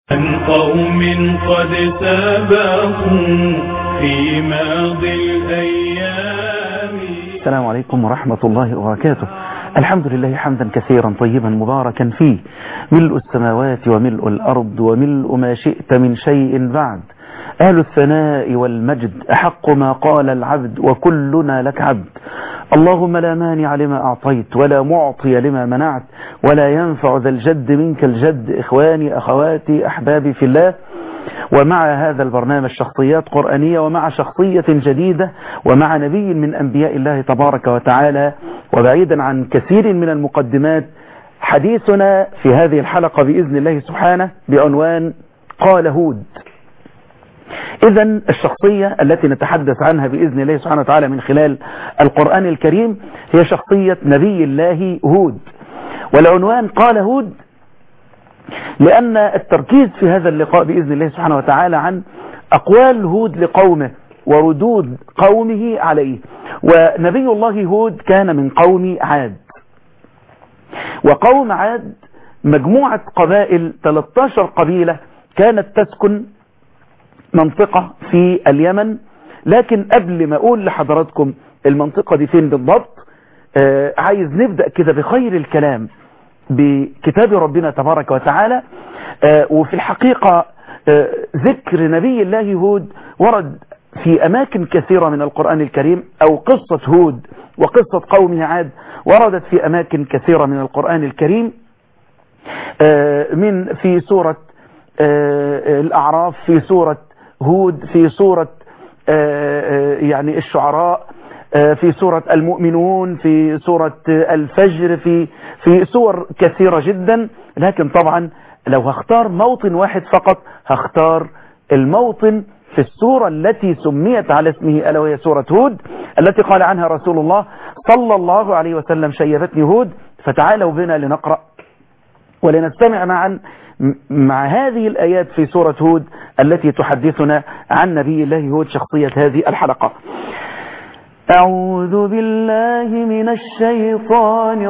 عن قوم قد سبقوا في ماضي الأيام السلام عليكم ورحمة الله وبركاته الحمد لله حمدا كثيرا طيبا مباركا فيه ملء السماوات وملء الأرض وملء ما شئت من شيء بعد أهل الثناء والمجد أحق ما قال العبد وكلنا لك عبد اللهم لا مانع لما أعطيت ولا معطي لما منعت ولا ينفع ذا الجد منك الجد إخواني أخواتي أحبابي في الله ومع هذا البرنامج شخصيات قرآنية ومع شخصية جديدة ومع نبي من أنبياء الله تبارك وتعالى وبعيدا عن كثير من المقدمات حديثنا في هذه الحلقة بإذن الله سبحانه بعنوان قال هود إذا الشخصية التي نتحدث عنها بإذن الله سبحانه وتعالى من خلال القرآن الكريم هي شخصية نبي الله هود والعنوان قال هود لأن التركيز في هذا اللقاء بإذن الله سبحانه وتعالى عن أقوال هود لقومه وردود قومه عليه ونبي الله هود كان من قوم عاد وقوم عاد مجموعة قبائل 13 قبيلة كانت تسكن منطقة في اليمن لكن قبل ما أقول لحضراتكم المنطقة دي فين بالضبط آه عايز نبدأ كده بخير الكلام بكتاب ربنا تبارك وتعالى آه وفي الحقيقة آه ذكر نبي الله هود ورد في أماكن كثيرة من القرآن الكريم أو قصة هود وقصة قومه عاد وردت في أماكن كثيرة من القرآن الكريم من في سورة الأعراف في سورة هود في سورة يعني الشعراء في سورة المؤمنون في سورة الفجر في في سور كثيرة جدا لكن طبعا لو هختار موطن واحد فقط هختار الموطن في السورة التي سميت على اسمه ألا وهي سورة هود التي قال عنها رسول الله صلى الله عليه وسلم شيبتني هود فتعالوا بنا لنقرأ ولنستمع معا مع هذه الآيات في سورة هود التي تحدثنا عن نبي الله هود شخصية هذه الحلقة أعوذ بالله من الشيطان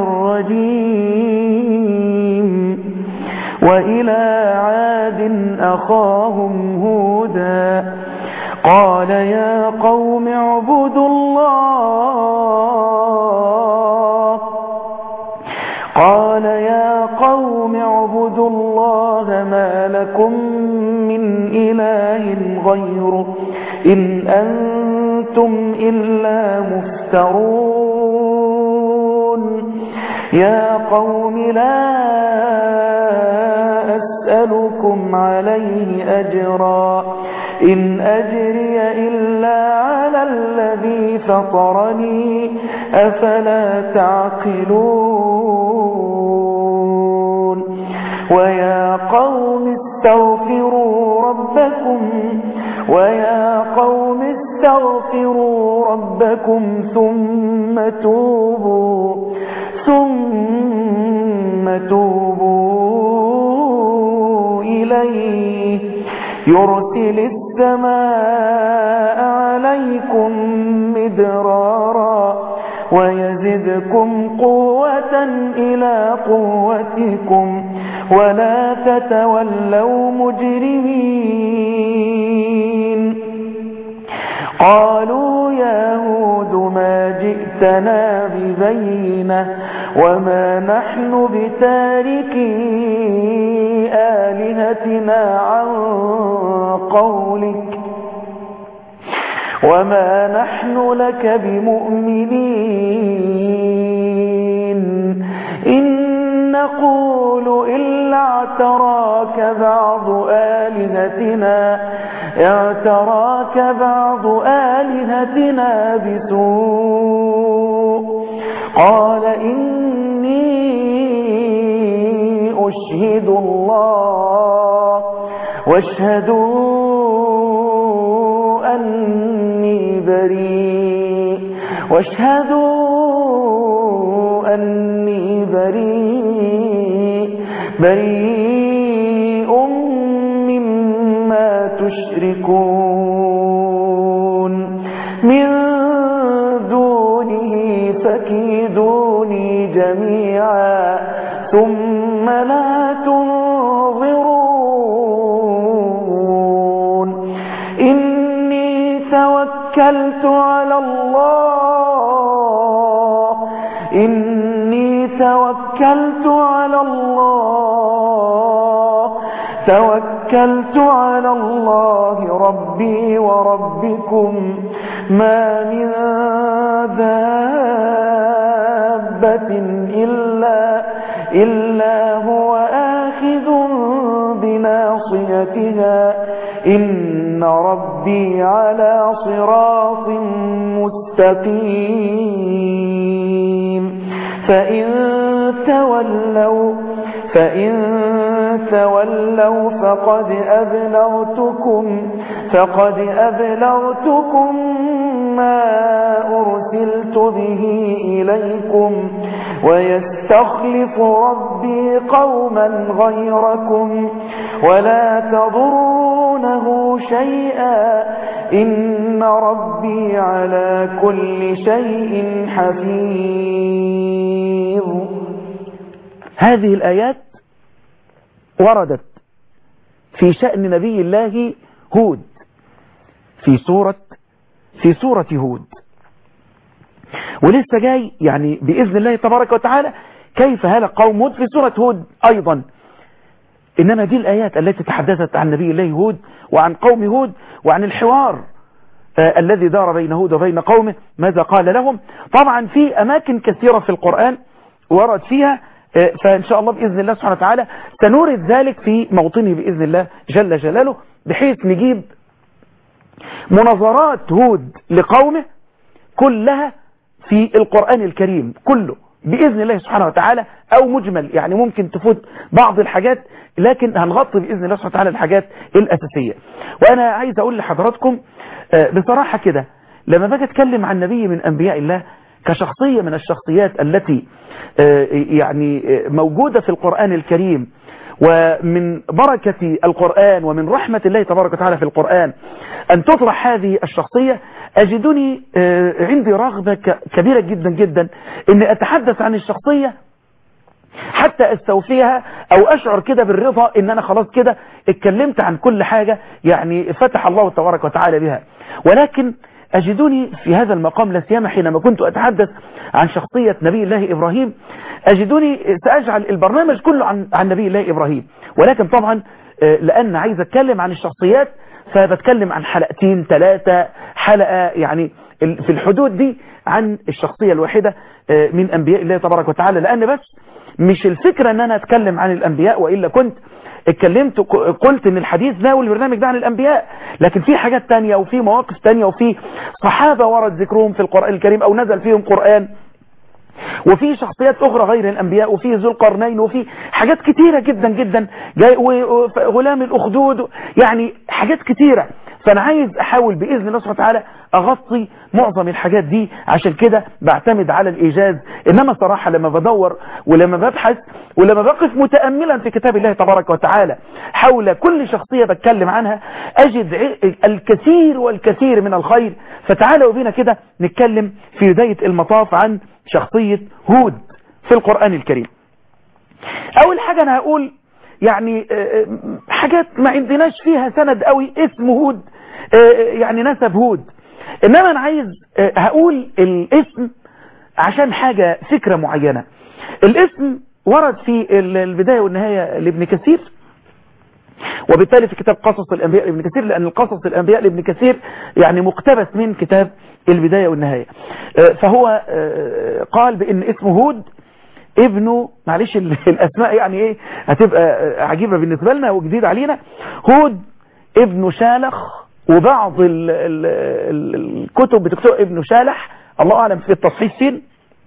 الرجيم وإلى عاد أخاهم هودا قال يا قوم اعبدوا الله قال يا قوم اعبدوا الله ما لكم من إله غيره إن أنتم إلا مفترون يا قوم لا أسألكم عليه أجرا إن أجري إلا على الذي فطرني أفلا تعقلون ويا قوم استغفروا ربكم ويا قوم استغفروا ربكم ثم توبوا ثم توبوا إليه يرسل السماء عليكم مدرارا ويزدكم قوة إلى قوتكم ولا تتولوا مجرمين قالوا يا هود ما جئتنا ببينة وما نحن بتاركي آلهتنا عن قولك وما نحن لك بمؤمنين إن نقول إلا اعتراك بعض آلهتنا اعتراك بعض آلهتنا بسوء قال إني أشهد الله واشهدوا أني بريء واشهدوا أني بريء بريء مما تشركون من دونه فكيدوني جميعا ثم لا تنظرون توكلت على الله إني توكلت على الله توكلت على الله ربي وربكم ما من دابة إلا, إلا هو آخذ بناصيتها إن ربي على صراط مستقيم فإن تولوا فإن تولوا فقد أبلغتكم فقد أبلغتكم ما أرسلت به إليكم ويستخلف ربي قوما غيركم ولا تضرونه شيئا إن ربي على كل شيء حفيظ هذه الآيات وردت في شأن نبي الله هود في سورة في سورة هود ولسه جاي يعني بإذن الله تبارك وتعالى كيف هلك قوم هود في سورة هود أيضا إنما دي الآيات التي تحدثت عن نبي الله هود وعن قوم هود وعن الحوار آه الذي دار بين هود وبين قومه ماذا قال لهم طبعا في أماكن كثيرة في القرآن ورد فيها آه فإن شاء الله بإذن الله سبحانه وتعالى سنورد ذلك في موطنه بإذن الله جل جلاله بحيث نجيب مناظرات هود لقومه كلها في القرآن الكريم كله بإذن الله سبحانه وتعالى أو مجمل يعني ممكن تفوت بعض الحاجات لكن هنغطي بإذن الله سبحانه وتعالى الحاجات الأساسية وأنا عايز أقول لحضراتكم بصراحة كده لما باجي أتكلم عن نبي من أنبياء الله كشخصية من الشخصيات التي يعني موجودة في القرآن الكريم ومن بركة القرآن ومن رحمة الله تبارك وتعالى في القرآن أن تطرح هذه الشخصية أجدني عندي رغبة كبيرة جدا جدا أن أتحدث عن الشخصية حتى استوفيها او اشعر كده بالرضا ان انا خلاص كده اتكلمت عن كل حاجة يعني فتح الله تبارك وتعالى بها ولكن أجدني في هذا المقام لا سيما حينما كنت أتحدث عن شخصية نبي الله إبراهيم أجدني سأجعل البرنامج كله عن, عن نبي الله إبراهيم ولكن طبعا لأن عايز أتكلم عن الشخصيات فبتكلم عن حلقتين ثلاثة حلقة يعني في الحدود دي عن الشخصية الواحدة من أنبياء الله تبارك وتعالى لأن بس مش الفكرة أن أنا أتكلم عن الأنبياء وإلا كنت اتكلمت قلت ان الحديث ده والبرنامج ده عن الانبياء لكن في حاجات تانية وفي مواقف تانية وفي صحابة ورد ذكرهم في القرآن الكريم او نزل فيهم قرآن وفي شخصيات اخرى غير الانبياء وفي ذو القرنين وفي حاجات كتيرة جدا جدا جاي وغلام الاخدود يعني حاجات كتيرة فانا عايز احاول باذن الله سبحانه وتعالى اغطي معظم الحاجات دي عشان كده بعتمد على الايجاز انما صراحة لما بدور ولما ببحث ولما بقف متأملا في كتاب الله تبارك وتعالى حول كل شخصية بتكلم عنها اجد الكثير والكثير من الخير فتعالوا بينا كده نتكلم في بداية المطاف عن شخصية هود في القرآن الكريم اول حاجة انا هقول يعني حاجات ما عندناش فيها سند قوي اسم هود يعني نسب هود انما انا عايز هقول الاسم عشان حاجة فكرة معينة الاسم ورد في البداية والنهاية لابن كثير وبالتالي في كتاب قصص الانبياء لابن كثير لان القصص الانبياء لابن كثير يعني مقتبس من كتاب البداية والنهاية فهو قال بان اسمه هود ابنه معلش الاسماء يعني ايه هتبقى عجيبة بالنسبة لنا وجديد علينا هود ابن شالخ وبعض ال ال ال الكتب بتكتب ابن شالح الله اعلم في التصحيح فين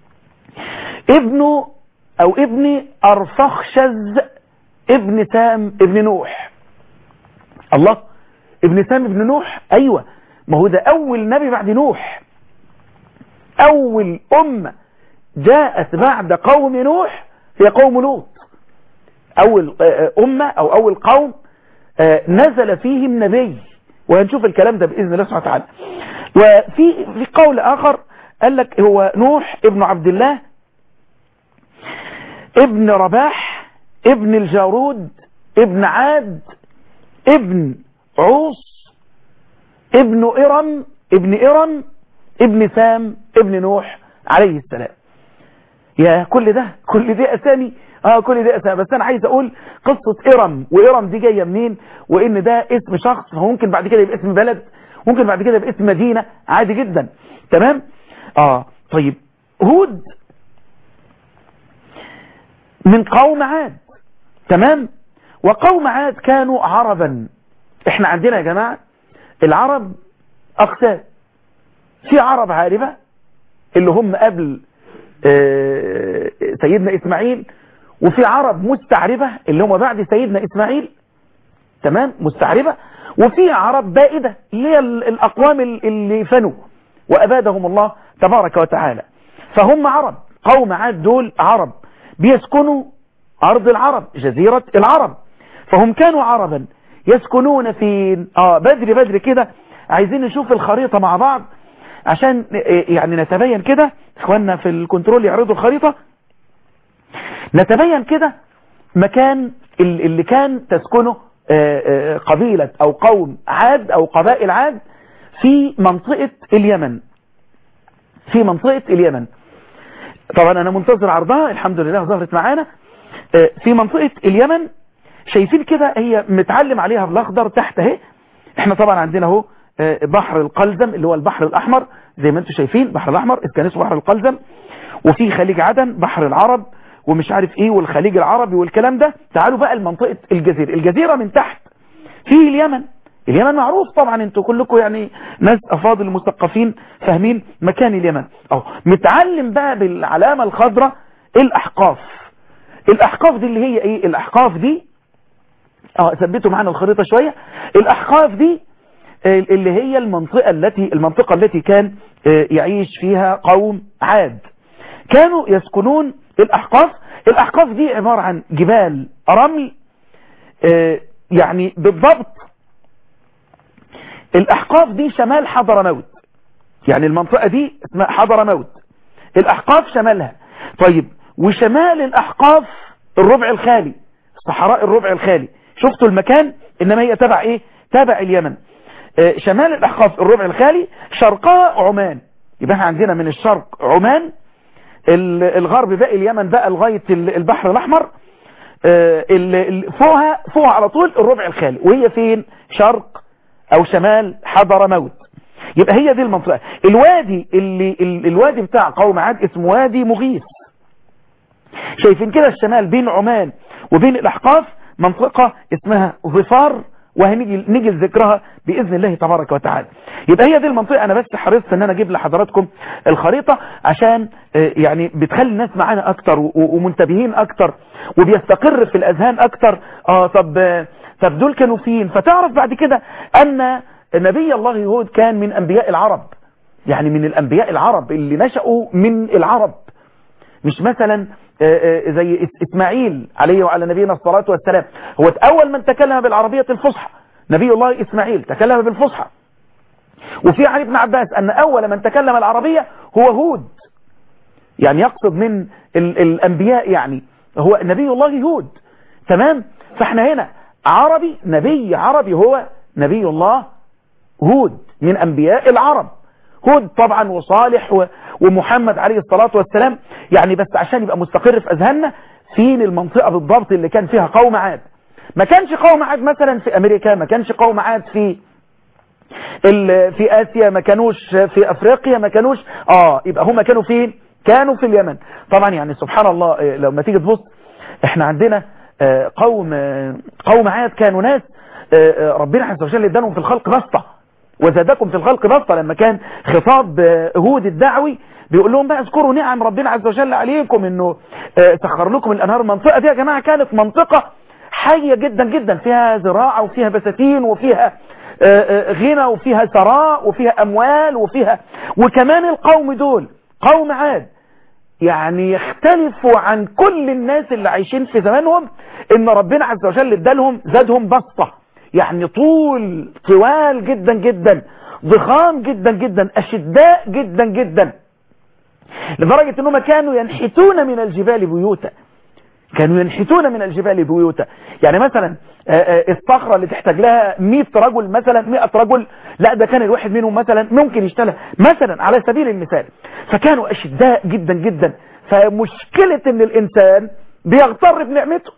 ابنه او ابن ارفخشز ابن سام ابن نوح الله ابن سام ابن نوح ايوه ما هو ده اول نبي بعد نوح اول امه جاءت بعد قوم نوح هي قوم لوط اول امة او اول قوم نزل فيهم نبي وهنشوف الكلام ده باذن الله سبحانه وتعالى وفي في قول اخر قال لك هو نوح ابن عبد الله ابن رباح ابن الجارود ابن عاد ابن عوص ابن ارم ابن إرم ابن سام ابن نوح عليه السلام يا كل ده كل دي أسامي اه كل دي أسامي بس أنا عايز أقول قصة إرم وإرم دي جاية منين وإن ده اسم شخص فممكن بعد كده يبقى اسم بلد ممكن بعد كده يبقى اسم مدينة عادي جدا تمام اه طيب هود من قوم عاد تمام وقوم عاد كانوا عربا احنا عندنا يا جماعة العرب أقسام في عرب عاربة اللي هم قبل اه سيدنا إسماعيل وفي عرب مستعربة اللي هم بعد سيدنا إسماعيل تمام مستعربة وفي عرب بائدة اللي هي الأقوام اللي فنوا وأبادهم الله تبارك وتعالى فهم عرب قوم عاد دول عرب بيسكنوا أرض العرب جزيرة العرب فهم كانوا عربا يسكنون فين آه بدري بدري كده عايزين نشوف الخريطة مع بعض عشان يعني نتبين كده اخواننا في الكنترول يعرضوا الخريطة نتبين كده مكان اللي كان تسكنه قبيلة او قوم عاد او قبائل عاد في منطقة اليمن في منطقة اليمن طبعا انا منتظر عرضها الحمد لله ظهرت معانا في منطقة اليمن شايفين كده هي متعلم عليها بالاخضر تحت اهي احنا طبعا عندنا اهو بحر القلزم اللي هو البحر الاحمر زي ما انتم شايفين البحر الاحمر كان اسمه بحر القلزم وفي خليج عدن بحر العرب ومش عارف ايه والخليج العربي والكلام ده تعالوا بقى لمنطقة الجزيرة الجزيرة من تحت في اليمن اليمن معروف طبعا انتوا كلكم يعني ناس افاضل مثقفين فاهمين مكان اليمن اهو متعلم بقى بالعلامة الخضراء الاحقاف الاحقاف دي اللي هي ايه الاحقاف دي اه ثبتوا معانا الخريطة شوية الاحقاف دي اللي هي المنطقة التي المنطقة التي كان يعيش فيها قوم عاد كانوا يسكنون الأحقاف الأحقاف دي عبارة عن جبال رمل يعني بالضبط الأحقاف دي شمال حضرموت يعني المنطقة دي اسمها حضرموت الأحقاف شمالها طيب وشمال الأحقاف الربع الخالي صحراء الربع الخالي شفتوا المكان إنما هي تبع إيه تبع اليمن شمال الأحقاف الربع الخالي شرقها عمان يبقى احنا عندنا من الشرق عمان الغرب باقي اليمن بقى لغاية البحر الأحمر فوقها فوقها على طول الربع الخالي وهي فين شرق أو شمال حضرموت يبقى هي دي المنطقة الوادي اللي الوادي بتاع قوم عاد اسمه وادي مغيث شايفين كده الشمال بين عمان وبين الأحقاف منطقة اسمها ظفار وهنيجي نيجي لذكرها بإذن الله تبارك وتعالى يبقى هي دي المنطقة أنا بس حرصت أن أنا أجيب لحضراتكم الخريطة عشان يعني بتخلي الناس معانا أكتر ومنتبهين أكتر وبيستقر في الأذهان أكتر آه طب طب دول كانوا فين فتعرف بعد كده أن نبي الله هود كان من أنبياء العرب يعني من الأنبياء العرب اللي نشأوا من العرب مش مثلا زي إسماعيل عليه وعلى نبينا الصلاة والسلام هو أول من تكلم بالعربية الفصحى نبي الله إسماعيل تكلم بالفصحى وفي عن ابن عباس أن أول من تكلم العربية هو هود يعني يقصد من ال الأنبياء يعني هو نبي الله هود تمام فاحنا هنا عربي نبي عربي هو نبي الله هود من أنبياء العرب هود طبعا وصالح ومحمد عليه الصلاة والسلام يعني بس عشان يبقى مستقر في أذهاننا فين المنطقة بالضبط اللي كان فيها قوم عاد ما كانش قوم عاد مثلا في أمريكا ما كانش قوم عاد في في آسيا ما كانوش في أفريقيا ما كانوش آه يبقى هم كانوا فين كانوا في اليمن طبعا يعني سبحان الله لما تيجي تبص احنا عندنا قوم قوم عاد كانوا ناس ربنا عز وجل ادانهم في الخلق بسطة وزادكم في الخلق بسطة لما كان خطاب هود الدعوي بيقول لهم بقى اذكروا نعم ربنا عز وجل عليكم انه سخر لكم الانهار المنطقة دي يا جماعة كانت منطقة حية جدا جدا فيها زراعة وفيها بساتين وفيها غنى وفيها ثراء وفيها اموال وفيها وكمان القوم دول قوم عاد يعني يختلفوا عن كل الناس اللي عايشين في زمانهم ان ربنا عز وجل ادالهم زادهم بسطة يعني طول طوال جدا جدا ضخام جدا جدا اشداء جدا جدا لدرجة انهم كانوا ينحتون من الجبال بيوتا كانوا ينحتون من الجبال بيوتا يعني مثلا الصخرة اللي تحتاج لها 100 رجل مثلا 100 رجل لا ده كان الواحد منهم مثلا ممكن يشتغل مثلا على سبيل المثال فكانوا اشداء جدا جدا فمشكلة ان الانسان بيغتر بنعمته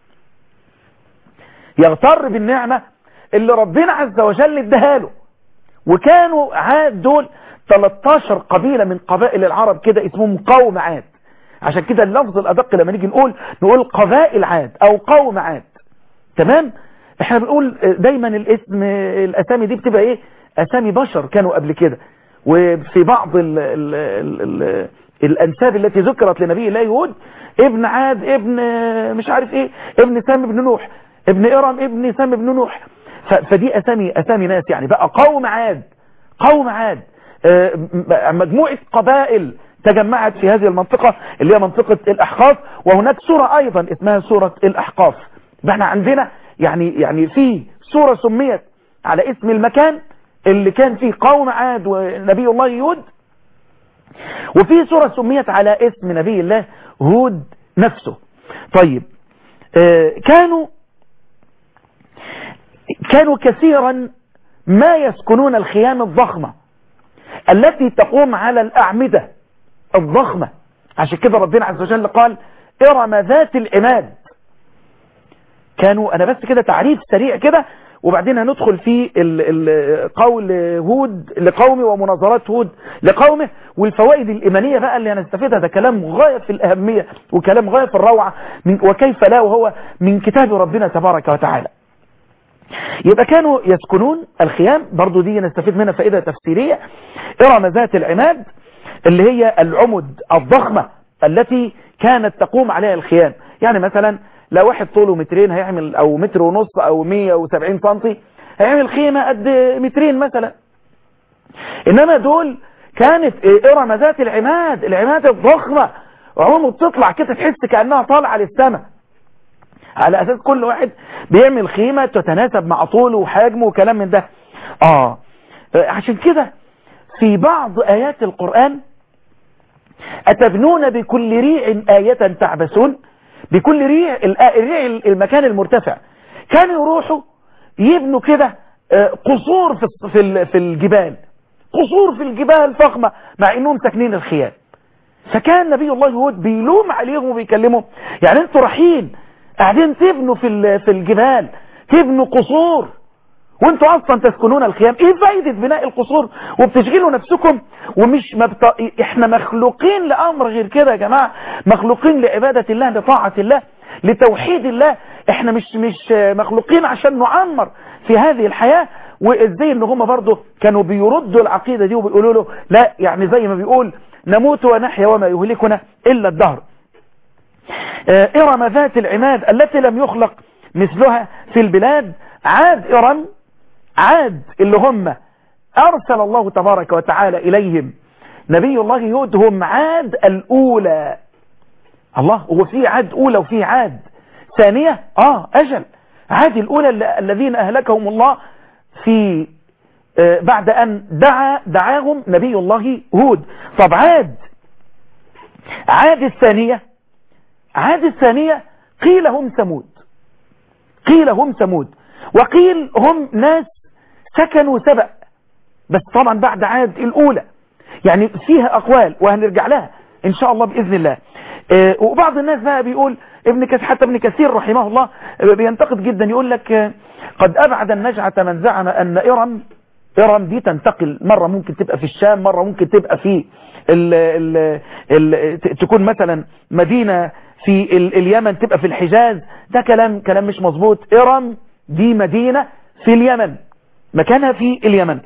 يغتر بالنعمة اللي ربنا عز وجل اداها له وكانوا عاد دول 13 قبيلة من قبائل العرب كده اسمهم قوم عاد عشان كده اللفظ الأدق لما نيجي نقول نقول قبائل عاد أو قوم عاد تمام احنا بنقول دايما الاسم الأسامي دي بتبقى ايه أسامي بشر كانوا قبل كده وفي بعض ال ال ال ال الأنساب التي ذكرت لنبي الله يهود ابن عاد ابن مش عارف ايه ابن سام ابن نوح ابن إرم ابن سام ابن نوح فدي أسامي أسامي ناس يعني بقى قوم عاد قوم عاد مجموعة قبائل تجمعت في هذه المنطقة اللي هي منطقة الأحقاف وهناك سورة أيضا اسمها سورة الأحقاف احنا عندنا يعني يعني في سورة سميت على اسم المكان اللي كان فيه قوم عاد ونبي الله يهود وفي سورة سميت على اسم نبي الله هود نفسه طيب آه كانوا كانوا كثيرا ما يسكنون الخيام الضخمة التي تقوم على الأعمدة الضخمة عشان كده ربنا عز وجل قال إرم ذات العماد كانوا أنا بس كده تعريف سريع كده وبعدين هندخل في ال ال قول هود لقومه ومناظرات هود لقومه والفوائد الإيمانية بقى اللي هنستفيدها ده كلام غاية في الأهمية وكلام غاية في الروعة من وكيف لا وهو من كتاب ربنا تبارك وتعالى يبقى كانوا يسكنون الخيام برضو دي نستفيد منها فائدة تفسيرية إرم ذات العماد اللي هي العمد الضخمة التي كانت تقوم عليها الخيام يعني مثلا لو واحد طوله مترين هيعمل او متر ونص او 170 سنتي هيعمل خيمة قد مترين مثلا انما دول كانت ارم ذات العماد العماد الضخمة عموم بتطلع كده تحس كأنها طالعة للسماء على اساس كل واحد بيعمل خيمة تتناسب مع طوله وحجمه وكلام من ده اه عشان كده في بعض ايات القرآن اتبنون بكل ريع آية تعبسون بكل ريع الريع المكان المرتفع كانوا يروحوا يبنوا كده قصور في في الجبال قصور في الجبال فخمة مع انهم ساكنين الخيام فكان نبي الله يهود بيلوم عليهم وبيكلمهم يعني انتوا رايحين قاعدين تبنوا في في الجبال تبنوا قصور وانتوا اصلا تسكنون الخيام ايه فايدة بناء القصور وبتشغلوا نفسكم ومش مبت... احنا مخلوقين لامر غير كده يا جماعة مخلوقين لعبادة الله لطاعة الله لتوحيد الله احنا مش مش مخلوقين عشان نعمر في هذه الحياة وازاي ان هم برضو كانوا بيردوا العقيدة دي وبيقولوا له لا يعني زي ما بيقول نموت ونحيا وما يهلكنا الا الدهر ارم ذات العماد التي لم يخلق مثلها في البلاد عاد ارم عاد اللي هم أرسل الله تبارك وتعالى إليهم نبي الله يهود هم عاد الأولى الله هو في عاد أولى وفي عاد ثانية آه أجل عاد الأولى الذين أهلكهم الله في آه بعد أن دعا دعاهم نبي الله هود طب عاد عاد الثانية عاد الثانية قيل هم ثمود قيل هم ثمود وقيل هم ناس سكنوا سبأ بس طبعا بعد عاد الأولى يعني فيها أقوال وهنرجع لها إن شاء الله بإذن الله آه وبعض الناس بقى بيقول ابن كثير حتى ابن كثير رحمه الله بينتقد جدا يقول لك آه قد أبعد النجعة من زعم أن إرم إرم دي تنتقل مرة ممكن تبقى في الشام مرة ممكن تبقى في ال ال ال تكون مثلا مدينة في ال اليمن تبقى في الحجاز ده كلام كلام مش مظبوط إرم دي مدينة في اليمن مكانها في اليمن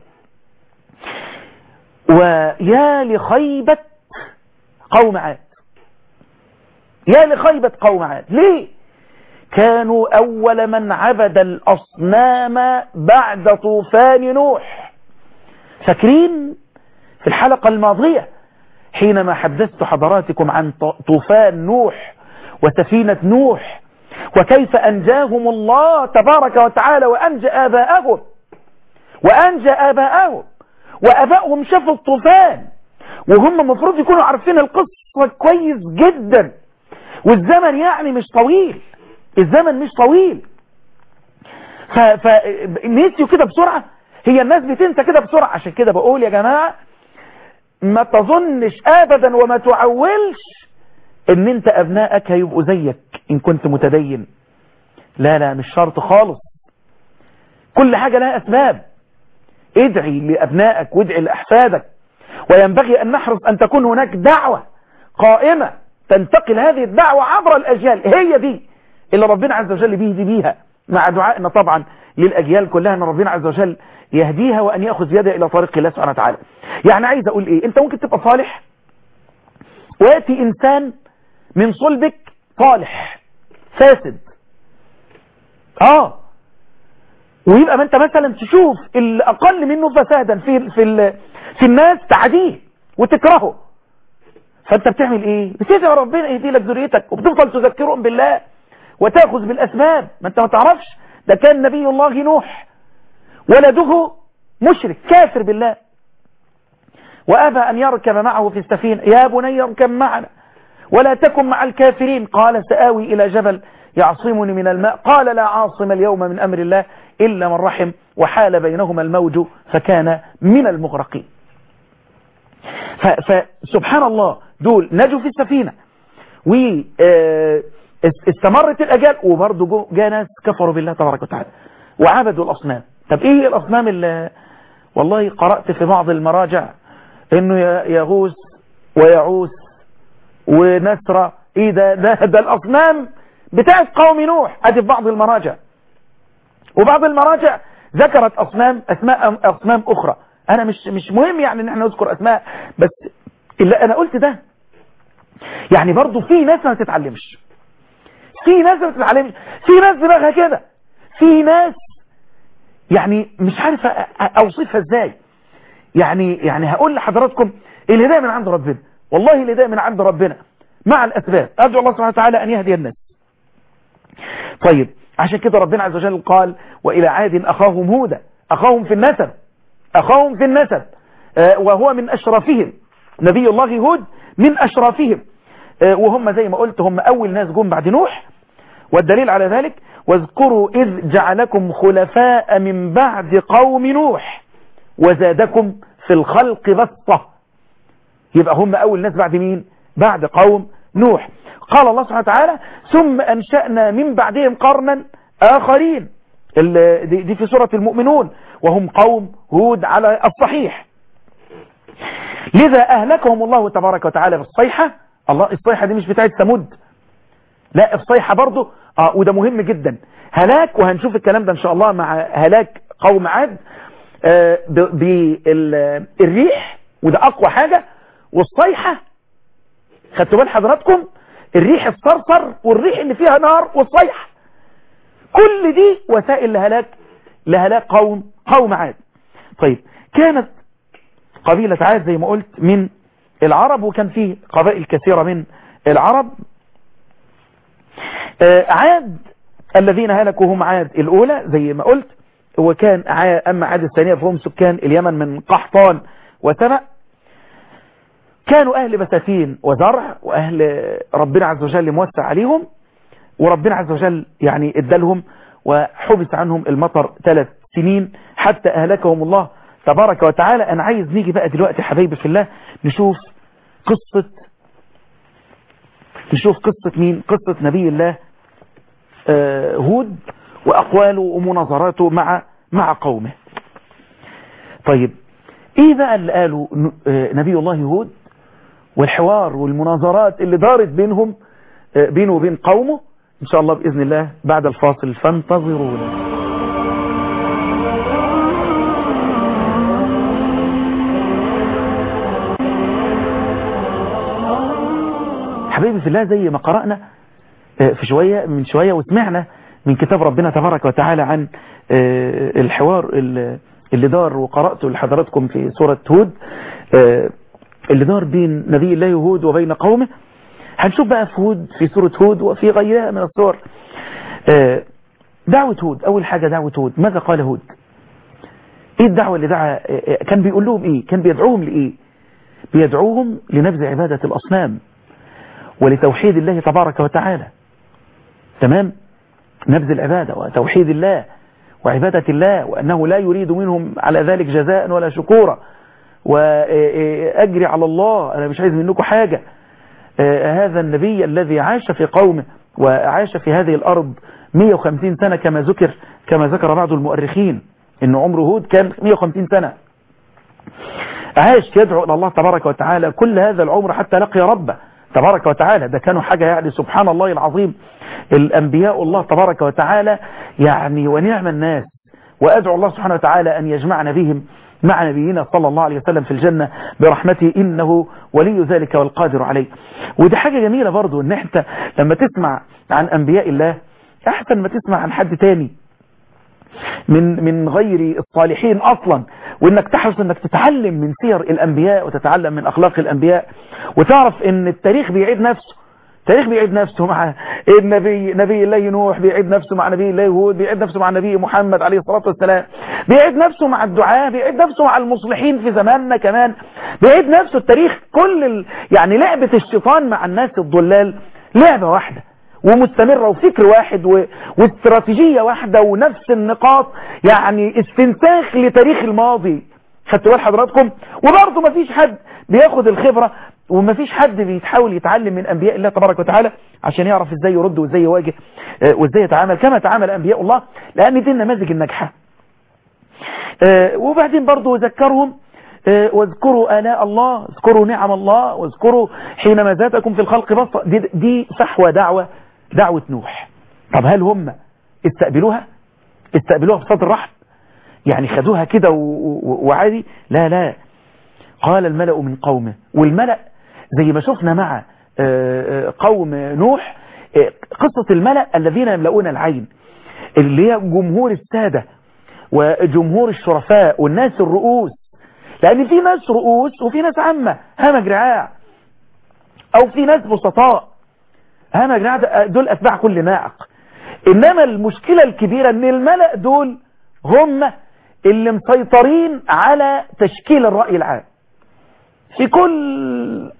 ويا لخيبة قوم عاد يا لخيبة قوم عاد ليه كانوا أول من عبد الأصنام بعد طوفان نوح فاكرين في الحلقة الماضية حينما حدثت حضراتكم عن طوفان نوح وسفينة نوح وكيف أنجاهم الله تبارك وتعالى وأنجى آباءهم وأنجى آباءهم وأبائهم شافوا الطوفان وهم مفروض يكونوا عارفين القصة كويس جدا والزمن يعني مش طويل الزمن مش طويل فنسيوا كده بسرعة هي الناس بتنسى كده بسرعة عشان كده بقول يا جماعة ما تظنش ابدا وما تعولش ان انت ابنائك هيبقوا زيك ان كنت متدين لا لا مش شرط خالص كل حاجة لها اسباب ادعي لابنائك وادعي لاحفادك وينبغي ان نحرص ان تكون هناك دعوة قائمة تنتقل هذه الدعوة عبر الاجيال هي دي اللي ربنا عز وجل بيهدي بيها مع دعائنا طبعا للاجيال كلها ان ربنا عز وجل يهديها وان ياخذ يدها الى طريق الله سبحانه وتعالى يعني عايز اقول ايه انت ممكن تبقى صالح وياتي انسان من صلبك صالح فاسد اه ويبقى ما انت مثلا تشوف الاقل منه فسادا في في ال... في الناس تعديه وتكرهه فانت بتعمل ايه بتدعي ربنا يهدي لك ذريتك وبتفضل تذكرهم بالله وتاخذ بالاسباب ما انت ما تعرفش ده كان نبي الله نوح ولده مشرك كافر بالله وابى ان يركب معه في السفينه يا بني اركب معنا ولا تكن مع الكافرين قال سآوي إلى جبل يعصمني من الماء قال لا عاصم اليوم من أمر الله إلا من رحم وحال بينهما الموج فكان من المغرقين فسبحان الله دول نجوا في السفينة واستمرت الأجال وبرضه جاء ناس كفروا بالله تبارك وتعالى وعبدوا الأصنام طب إيه الأصنام اللي والله قرأت في بعض المراجع إنه يغوث ويعوث ونسرة ايه ده ده, ده الاصنام بتاعت قوم نوح ادي في بعض المراجع وبعض المراجع ذكرت اصنام اسماء اصنام اخرى انا مش مش مهم يعني ان احنا نذكر اسماء بس اللي انا قلت ده يعني برضو في ناس ما تتعلمش في ناس ما تتعلمش في ناس دماغها كده في ناس يعني مش عارف اوصفها ازاي يعني يعني هقول لحضراتكم الهدايه من عند ربنا والله الهدايه من عند ربنا مع الاسباب ادعو الله سبحانه وتعالى ان يهدي الناس طيب عشان كده ربنا عز وجل قال والى عاد اخاهم هودا اخاهم في النسب اخاهم في النسب آه وهو من اشرافهم نبي الله هود من اشرافهم آه وهم زي ما قلت هم اول ناس جم بعد نوح والدليل على ذلك واذكروا اذ جعلكم خلفاء من بعد قوم نوح وزادكم في الخلق بسطه يبقى هم أول ناس بعد مين بعد قوم نوح قال الله سبحانه وتعالى ثم أنشأنا من بعدهم قرنا آخرين دي في سورة المؤمنون وهم قوم هود على الصحيح لذا أهلكهم الله تبارك وتعالى بالصيحة الله الصيحة دي مش بتاعت ثمود لا الصيحة برضه آه وده مهم جدا هلاك وهنشوف الكلام ده ان شاء الله مع هلاك قوم عاد آه بالريح وده اقوى حاجة والصيحة خدتوا بال حضراتكم الريح الصرصر والريح اللي فيها نار والصيحة كل دي وسائل لهلاك لهلاك قوم قوم عاد طيب كانت قبيلة عاد زي ما قلت من العرب وكان فيه قبائل كثيرة من العرب عاد الذين هلكوا هم عاد الأولى زي ما قلت وكان أما عاد الثانية فهم سكان اليمن من قحطان وسبأ كانوا أهل بساتين وزرع وأهل ربنا عز وجل موسع عليهم وربنا عز وجل يعني ادالهم وحبس عنهم المطر ثلاث سنين حتى أهلكهم الله تبارك وتعالى أنا عايز نيجي بقى دلوقتي حبايبي في الله نشوف قصة نشوف قصة مين قصة نبي الله هود وأقواله ومناظراته مع مع قومه طيب ايه بقى اللي قاله نبي الله هود والحوار والمناظرات اللي دارت بينهم بينه وبين قومه ان شاء الله بإذن الله بعد الفاصل فانتظرونا حبيبي في الله زي ما قرأنا في شوية من شوية وسمعنا من كتاب ربنا تبارك وتعالى عن الحوار اللي دار وقرأته لحضراتكم في سورة هود اللي دار بين نبي الله هود وبين قومه هنشوف بقى في هود في سورة هود وفي غيرها من الصور دعوة هود أول حاجة دعوة هود ماذا قال هود ايه الدعوة اللي دعا كان بيقول لهم ايه كان بيدعوهم لايه بيدعوهم لنبذ عبادة الأصنام ولتوحيد الله تبارك وتعالى تمام نبذ العبادة وتوحيد الله وعبادة الله وأنه لا يريد منهم على ذلك جزاء ولا شكورا وأجري على الله أنا مش عايز منكم حاجة هذا النبي الذي عاش في قومه وعاش في هذه الأرض 150 سنة كما ذكر كما ذكر بعض المؤرخين إن عمر هود كان 150 سنة عاش يدعو إلى الله تبارك وتعالى كل هذا العمر حتى لقي ربه تبارك وتعالى ده كانوا حاجة يعني سبحان الله العظيم الأنبياء الله تبارك وتعالى يعني ونعم الناس وأدعو الله سبحانه وتعالى أن يجمعنا بهم مع نبينا صلى الله عليه وسلم في الجنة برحمته إنه ولي ذلك والقادر عليه ودي حاجة جميلة برضو ان انت لما تسمع عن أنبياء الله أحسن ما تسمع عن حد تاني من من غير الصالحين أصلا وإنك تحرص إنك تتعلم من سير الأنبياء وتتعلم من أخلاق الأنبياء وتعرف إن التاريخ بيعيد نفسه التاريخ بيعيد نفسه مع النبي نبي الله نوح بيعيد نفسه مع نبي الله هود بيعيد نفسه مع النبي محمد عليه الصلاة والسلام بيعيد نفسه مع الدعاء بيعيد نفسه مع المصلحين في زماننا كمان بيعيد نفسه التاريخ كل ال... يعني لعبة الشيطان مع الناس الضلال لعبة واحدة ومستمرة وفكر واحد و... واستراتيجية واحدة ونفس النقاط يعني استنساخ لتاريخ الماضي خدتوا بال حضراتكم وبرضه ما فيش حد بياخد الخبرة وما فيش حد بيتحاول يتعلم من أنبياء الله تبارك وتعالى عشان يعرف ازاي يرد وازاي يواجه وازاي يتعامل كما تعامل أنبياء الله لأن دي النماذج الناجحة وبعدين برضه ذكرهم واذكروا آلاء الله اذكروا نعم الله واذكروا حينما ذاتكم في الخلق بسط دي, دي صحوة دعوة دعوة نوح طب هل هم استقبلوها استقبلوها بصدر رحب يعني خدوها كده وعادي لا لا قال الملأ من قومه والملأ زي ما شفنا مع قوم نوح قصة الملأ الذين يملؤون العين اللي هي جمهور السادة وجمهور الشرفاء والناس الرؤوس لأن في ناس رؤوس وفي ناس عامة همج رعاع أو في ناس بسطاء همج رعاع دول أتباع كل ناعق إنما المشكلة الكبيرة أن الملأ دول هم اللي مسيطرين على تشكيل الرأي العام في كل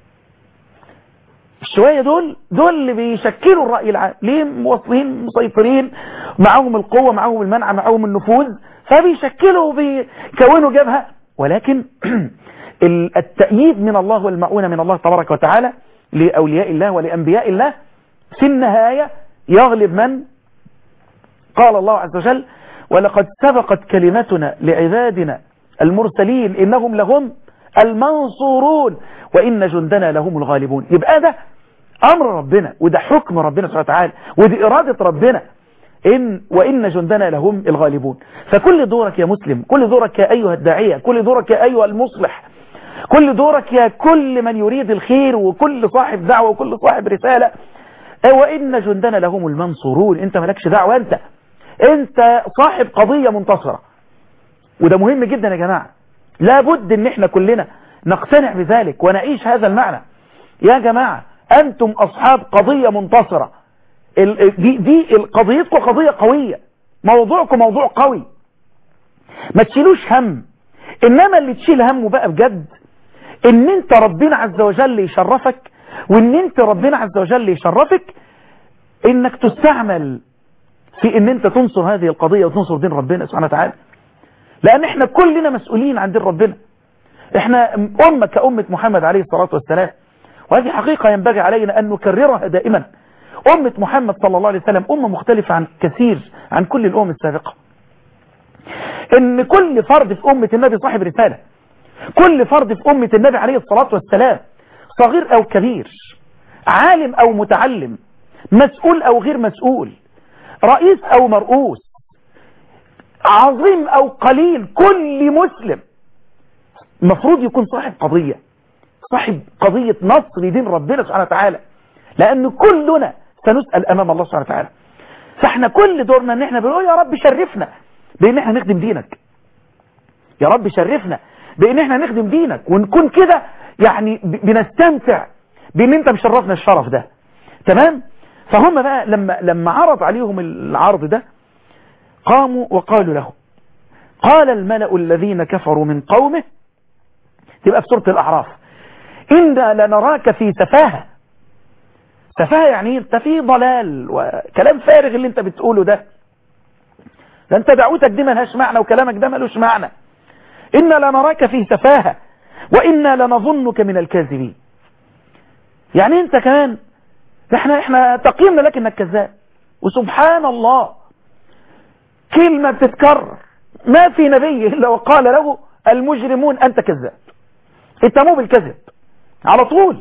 الشوية دول دول اللي بيشكلوا الرأي العام ليه موصلين مسيطرين معاهم القوة معاهم المنع معاهم النفوذ فبيشكلوا وبيكونوا جبهة ولكن التأييد من الله والمعونة من الله تبارك وتعالى لأولياء الله ولأنبياء الله في النهاية يغلب من قال الله عز وجل ولقد سبقت كلمتنا لعبادنا المرسلين إنهم لهم المنصورون وإن جندنا لهم الغالبون يبقى ده أمر ربنا وده حكم ربنا سبحانه وتعالى ودي إرادة ربنا إن وإن جندنا لهم الغالبون فكل دورك يا مسلم كل دورك يا أيها الداعية كل دورك يا أيها المصلح كل دورك يا كل من يريد الخير وكل صاحب دعوة وكل صاحب رسالة وإن جندنا لهم المنصورون انت مالكش دعوة انت انت صاحب قضية منتصرة وده مهم جدا يا جماعة لابد ان احنا كلنا نقتنع بذلك ونعيش هذا المعنى يا جماعة انتم اصحاب قضية منتصرة دي, دي قضيتكم قضية قوية موضوعكم موضوع قوي ما تشيلوش هم انما اللي تشيل همه بقى بجد ان انت ربنا عز وجل يشرفك وان انت ربنا عز وجل يشرفك انك تستعمل في ان انت تنصر هذه القضية وتنصر دين ربنا سبحانه وتعالى لان احنا كلنا مسؤولين عن دين ربنا احنا امة كأمة محمد عليه الصلاة والسلام وهذه حقيقة ينبغي علينا ان نكررها دائما أمة محمد صلى الله عليه وسلم أمة مختلفة عن كثير عن كل الأمم السابقة ان كل فرد في أمة النبي صاحب رسالة كل فرد في أمة النبي عليه الصلاة والسلام صغير أو كبير عالم أو متعلم مسؤول أو غير مسؤول رئيس أو مرؤوس عظيم أو قليل كل مسلم المفروض يكون صاحب قضية صاحب قضية نصر دين ربنا سبحانه وتعالى لأن كلنا سنسأل أمام الله سبحانه وتعالى فاحنا كل دورنا ان احنا بنقول يا رب شرفنا بان احنا نخدم دينك يا رب شرفنا بان احنا نخدم دينك ونكون كده يعني بنستمتع بان انت مشرفنا الشرف ده تمام فهم بقى لما لما عرض عليهم العرض ده قاموا وقالوا له قال الملأ الذين كفروا من قومه تبقى في سورة الأعراف إنا لنراك في سفاهة سفاهة يعني انت في ضلال وكلام فارغ اللي انت بتقوله ده ده انت دعوتك دي ملهاش معنى وكلامك ده ملوش معنى إنا لنراك في سفاهة وإنا لنظنك من الكاذبين يعني انت كمان احنا احنا تقييمنا لك انك كذاب وسبحان الله كلمة بتتكرر ما في نبي إلا وقال له المجرمون أنت كذاب اتموا بالكذب على طول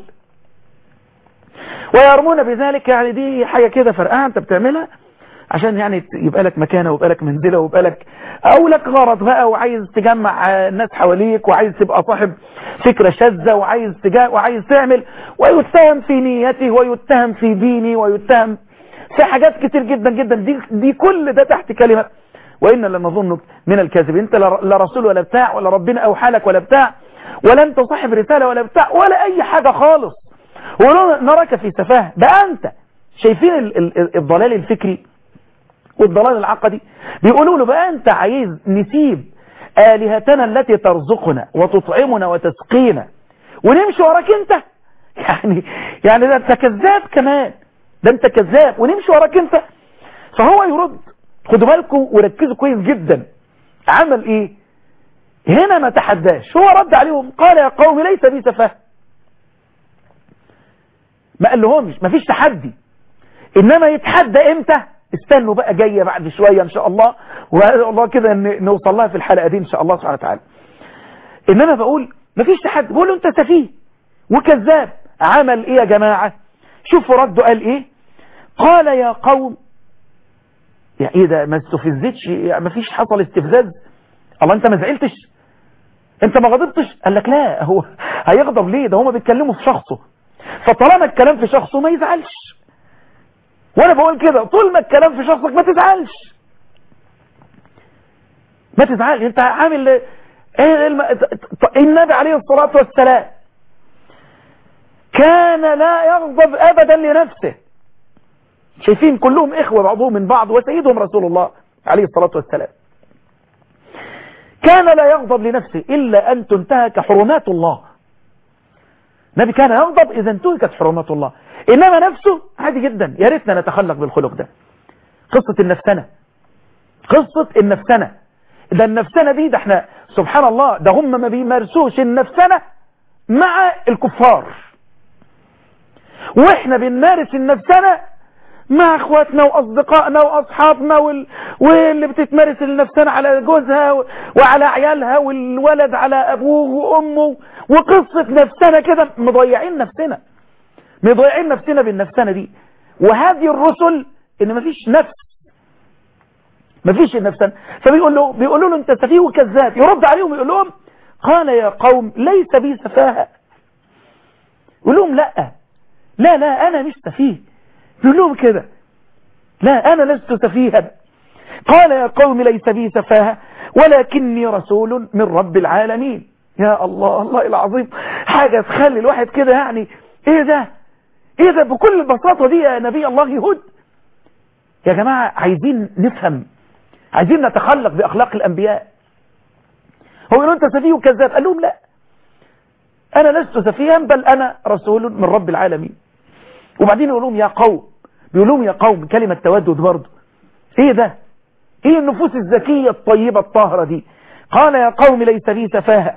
ويرمون بذلك يعني دي حاجة كده فرقعة انت بتعملها عشان يعني يبقى لك مكانة ويبقى لك منزلة ويبقى لك او لك غرض بقى وعايز تجمع الناس حواليك وعايز تبقى صاحب فكرة شاذة وعايز تجا وعايز تعمل ويتهم في نيته ويتهم في دينه ويتهم في حاجات كتير جدا جدا دي, دي كل ده تحت كلمة وإن لنظنك من الكاذب انت لا رسول ولا بتاع ولا ربنا أوحى لك ولا بتاع ولا انت صاحب رسالة ولا بتاع ولا أي حاجة خالص ونراك في سفاهة ده أنت شايفين ال ال الضلال الفكري والضلال العقدي بيقولوا له بقى أنت عايز نسيب آلهتنا التي ترزقنا وتطعمنا وتسقينا ونمشي وراك أنت يعني يعني ده أنت كذاب كمان ده أنت كذاب ونمشي وراك أنت فهو يرد خدوا بالكم وركزوا كويس جدا عمل ايه هنا ما تحداش هو رد عليهم قال يا قوم ليس بي سفاه ما قال لهمش ما فيش تحدي انما يتحدى امتى استنوا بقى جاية بعد شوية ان شاء الله والله كده نوصل لها في الحلقة دي ان شاء الله سبحانه وتعالى انما بقول ما فيش تحدي بقول له انت سفيه وكذاب عمل ايه يا جماعة شوفوا رده قال ايه قال يا قوم يعني ايه ده ما استفزتش يعني ما فيش حصل استفزاز الله انت ما زعلتش انت ما غضبتش قال لك لا هو هيغضب ليه ده هما بيتكلموا في شخصه فطالما الكلام في شخصه ما يزعلش وانا بقول كده طول ما الكلام في شخصك ما تزعلش ما تزعلش انت عامل ايه الم... النبي عليه الصلاة والسلام كان لا يغضب ابدا لنفسه شايفين كلهم إخوة بعضهم من بعض وسيدهم رسول الله عليه الصلاة والسلام كان لا يغضب لنفسه إلا أن تنتهك حرمات الله النبي كان يغضب إذا انتهكت حرمات الله إنما نفسه عادي جدا يا ريتنا نتخلق بالخلق ده قصة النفسنة قصة النفسنة ده النفسنة دي ده احنا سبحان الله ده هم ما بيمارسوش النفسنة مع الكفار واحنا بنمارس النفسنة مع اخواتنا واصدقائنا واصحابنا وال... واللي بتتمارس لنفسنا على جوزها و... وعلى عيالها والولد على ابوه وامه وقصة نفسنا كده مضيعين نفسنا مضيعين نفسنا بالنفسنا دي وهذه الرسل ان مفيش نفس مفيش النفسنا فبيقول له بيقولوا له انت سفيه وكذاب يرد عليهم يقول لهم قال يا قوم ليس بي سفاهه يقول لهم لا لا لا انا مش سفيه يقول لهم كده لا أنا لست سفيها قال يا قوم ليس بي سفاهة ولكني رسول من رب العالمين يا الله الله العظيم حاجة تخلي الواحد كده يعني ايه ده ايه ده بكل البساطة دي يا نبي الله يهود يا جماعة عايزين نفهم عايزين نتخلق بأخلاق الأنبياء هو يقولون انت سفيه وكذاب قال لهم لا أنا لست سفيها بل أنا رسول من رب العالمين وبعدين يقول لهم يا قوم بيقول لهم يا قوم كلمة تودد برضه ايه ده ايه النفوس الذكية الطيبة الطاهرة دي قال يا قوم ليس بي سفاهة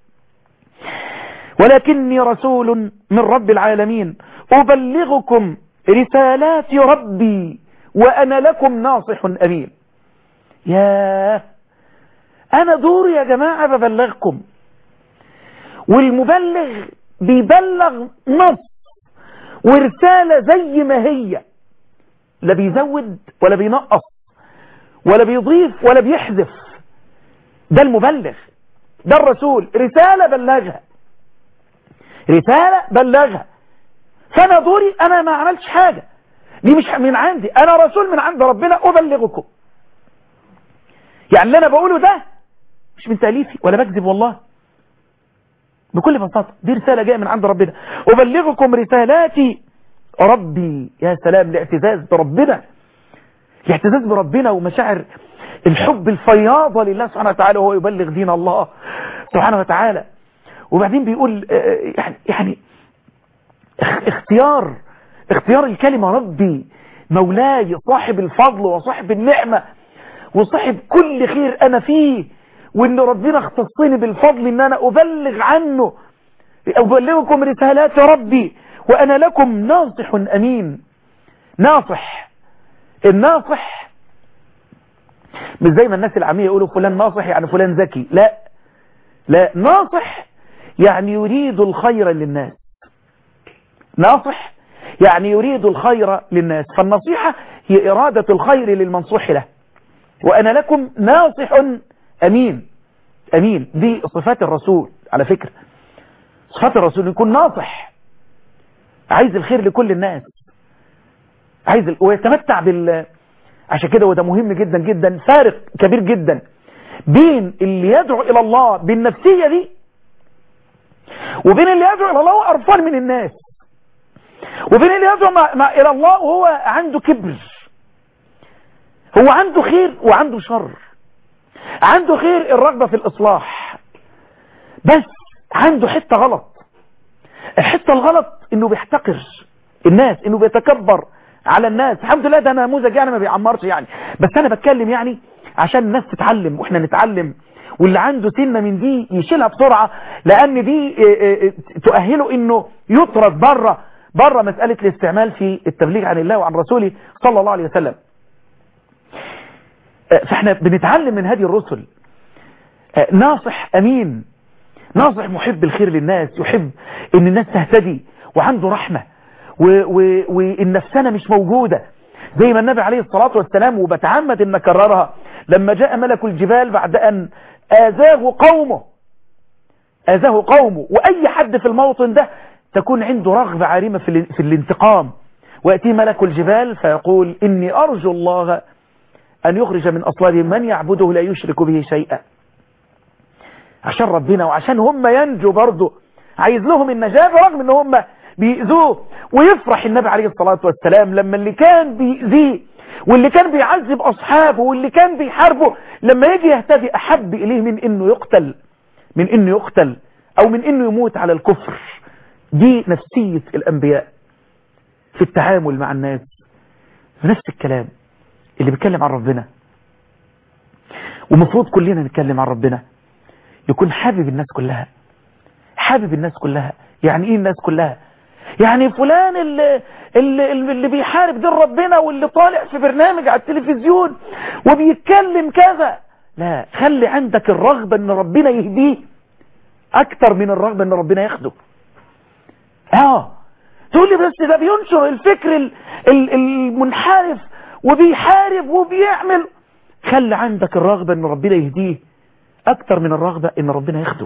ولكني رسول من رب العالمين أبلغكم رسالات ربي وأنا لكم ناصح أمين يا أنا دوري يا جماعة ببلغكم والمبلغ بيبلغ نص ورسالة زي ما هي لا بيزود ولا بينقص ولا بيضيف ولا بيحذف ده المبلغ ده الرسول رسالة بلغها رسالة بلغها فانا دوري انا ما عملتش حاجة دي مش من عندي انا رسول من عند ربنا ابلغكم يعني اللي انا بقوله ده مش من تأليفي ولا بكذب والله بكل بساطة دي رسالة جاية من عند ربنا أبلغكم رسالاتي ربي يا سلام الاعتزاز بربنا الاعتزاز بربنا ومشاعر الحب الفياضة لله سبحانه وتعالى وهو يبلغ دين الله سبحانه وتعالى وبعدين بيقول يعني يعني اختيار اختيار الكلمة ربي مولاي صاحب الفضل وصاحب النعمة وصاحب كل خير انا فيه وان ربنا اختصني بالفضل ان انا ابلغ عنه ابلغكم رسالات ربي وانا لكم ناصح امين ناصح الناصح مش زي ما الناس العامية يقولوا فلان ناصح يعني فلان ذكي لا لا ناصح يعني يريد الخير للناس ناصح يعني يريد الخير للناس فالنصيحة هي إرادة الخير للمنصوح له وأنا لكم ناصح أمين أمين دي صفات الرسول على فكرة صفات الرسول يكون ناصح عايز الخير لكل الناس عايز ال... ويتمتع بال عشان كده وده مهم جدا جدا فارق كبير جدا بين اللي يدعو إلى الله بالنفسية دي وبين اللي يدعو إلى الله وقرفان من الناس وبين اللي يدعو مع... مع إلى الله وهو عنده كبر هو عنده خير وعنده شر عنده خير الرغبة في الإصلاح بس عنده حتة غلط الحتة الغلط انه بيحتقر الناس انه بيتكبر على الناس الحمد لله ده نموذج يعني ما بيعمرش يعني بس انا بتكلم يعني عشان الناس تتعلم واحنا نتعلم واللي عنده سنة من دي يشيلها بسرعة لان دي تؤهله انه يطرد بره بره مسألة الاستعمال في التبليغ عن الله وعن رسوله صلى الله عليه وسلم فاحنا بنتعلم من هذه الرسل ناصح امين ناصح محب الخير للناس يحب ان الناس تهتدي وعنده رحمة والنفسانة مش موجودة زي ما النبي عليه الصلاة والسلام وبتعمد ان اكررها لما جاء ملك الجبال بعد ان آذاه قومه آذاه قومه وأي حد في الموطن ده تكون عنده رغبة عارمة في, في الانتقام ويأتي ملك الجبال فيقول إني أرجو الله أن يخرج من أصلابهم من يعبده لا يشرك به شيئا عشان ربنا وعشان هم ينجوا برضه عايز لهم النجاة رغم ان هم بيأذوه ويفرح النبي عليه الصلاة والسلام لما اللي كان بيأذيه واللي كان بيعذب أصحابه واللي كان بيحاربه لما يجي يهتدي أحب إليه من إنه يقتل من إنه يقتل أو من إنه يموت على الكفر دي نفسية الأنبياء في التعامل مع الناس نفس الكلام اللي بيتكلم عن ربنا ومفروض كلنا نتكلم عن ربنا يكون حابب الناس كلها حابب الناس كلها يعني ايه الناس كلها يعني فلان اللي, اللي, اللي بيحارب دين ربنا واللي طالع في برنامج على التلفزيون وبيتكلم كذا لا خلي عندك الرغبة ان ربنا يهديه اكتر من الرغبة ان ربنا ياخده اه تقول لي بس ده بينشر الفكر ال ال المنحرف وبيحارب وبيعمل خلي عندك الرغبة ان ربنا يهديه اكتر من الرغبة ان ربنا ياخده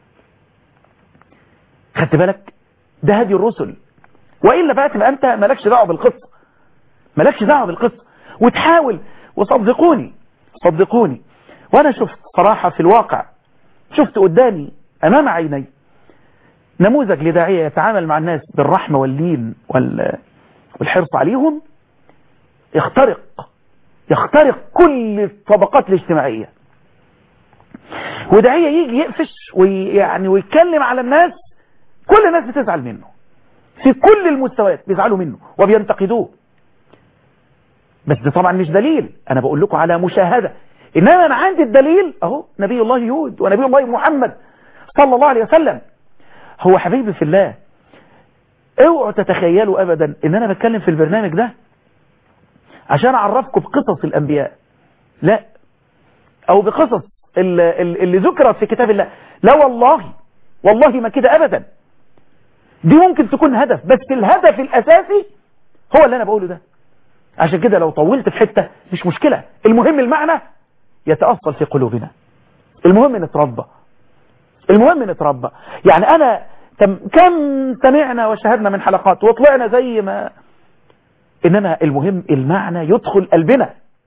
خدت بالك ده هدي الرسل وإلا بقى تبقى أنت مالكش دعوه بالقصة مالكش دعوه بالقصة وتحاول وصدقوني صدقوني وأنا شفت صراحة في الواقع شفت قدامي أمام عيني نموذج لداعية يتعامل مع الناس بالرحمة واللين وال... والحرص عليهم يخترق يخترق كل الطبقات الاجتماعية وداعية يجي يقفش ويعني ويتكلم على الناس كل الناس بتزعل منه في كل المستويات بيزعلوا منه وبينتقدوه بس ده طبعا مش دليل انا بقول لكم على مشاهدة انما انا عندي الدليل اهو نبي الله يهود ونبي الله محمد صلى الله عليه وسلم هو حبيبي في الله اوعوا تتخيلوا ابدا ان انا بتكلم في البرنامج ده عشان اعرفكم بقصص الانبياء لا او بقصص اللي, اللي ذكرت في كتاب الله لا والله والله ما كده ابدا دي ممكن تكون هدف بس الهدف الاساسي هو اللي انا بقوله ده عشان كده لو طولت في حتة مش مشكلة المهم المعنى يتأصل في قلوبنا المهم نتربى المهم نتربى يعني انا كم سمعنا وشاهدنا من حلقات وطلعنا زي ما انما المهم المعنى يدخل قلبنا